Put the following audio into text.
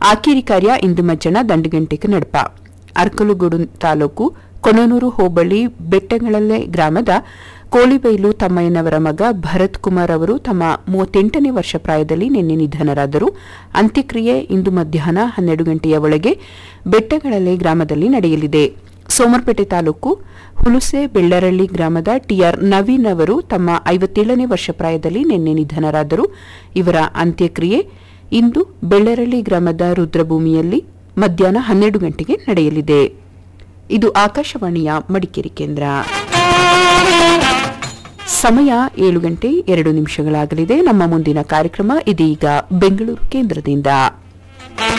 ಆಕೇರಿ ಕಾರ್ಯ ಇಂದು ಮಜ್ಜನ ದಂಡುಗಂಟೆಗೆ ನಡಪ ಅರ್ಕಲುಗೂಡು ತಾಲೂಕು ಕೊಣನೂರು ಹೋಬಳಿ ಬೆಟ್ಟಗಳಲ್ಲೆ ಗ್ರಾಮದ ಕೋಳಿಬೈಲು ತಮ್ಮಯ್ಯನವರ ಮಗ ಭರತ್ ಕುಮಾರ್ ಅವರು ತಮ್ಮ ಮೂವತ್ತೆಂಟನೇ ವರ್ಷ ಪ್ರಾಯದಲ್ಲಿ ನಿನ್ನೆ ನಿಧನರಾದರು ಅಂತ್ಯಕ್ರಿಯೆ ಇಂದು ಮಧ್ಯಾಹ್ನ ಹನ್ನೆರಡು ಗಂಟೆಯ ಒಳಗೆ ಬೆಟ್ಟಗಳಲ್ಲೆ ಗ್ರಾಮದಲ್ಲಿ ನಡೆಯಲಿದೆ ಸೋಮರ್ಪೇಟೆ ತಾಲೂಕು ಹುಲುಸೆ ಬೆಳ್ಳರಳ್ಳಿ ಗ್ರಾಮದ ಟಿಆರ್ ನವೀನ್ ಅವರು ತಮ್ಮ ಐವತ್ತೇಳನೇ ವರ್ಷ ಪ್ರಾಯದಲ್ಲಿ ನಿನ್ನೆ ನಿಧನರಾದರು ಇವರ ಅಂತ್ಯಕ್ರಿಯೆ ಇಂದು ಬೆಳ್ಳರಳ್ಳಿ ಗ್ರಾಮದ ರುದ್ರಭೂಮಿಯಲ್ಲಿ ಮಧ್ಯಾಹ್ನ ಹನ್ನೆರಡು ಗಂಟೆಗೆ ನಡೆಯಲಿದೆ ಇದು ಆಕಾಶವಾಣಿಯ ಮಡಿಕೇರಿ ಕೇಂದ್ರ ಸಮಯ ಏಳು ಗಂಟೆ ಎರಡು ನಿಮಿಷಗಳಾಗಲಿದೆ ನಮ್ಮ ಮುಂದಿನ ಕಾರ್ಯಕ್ರಮ ಇದೀಗ ಬೆಂಗಳೂರು ಕೇಂದ್ರದಿಂದ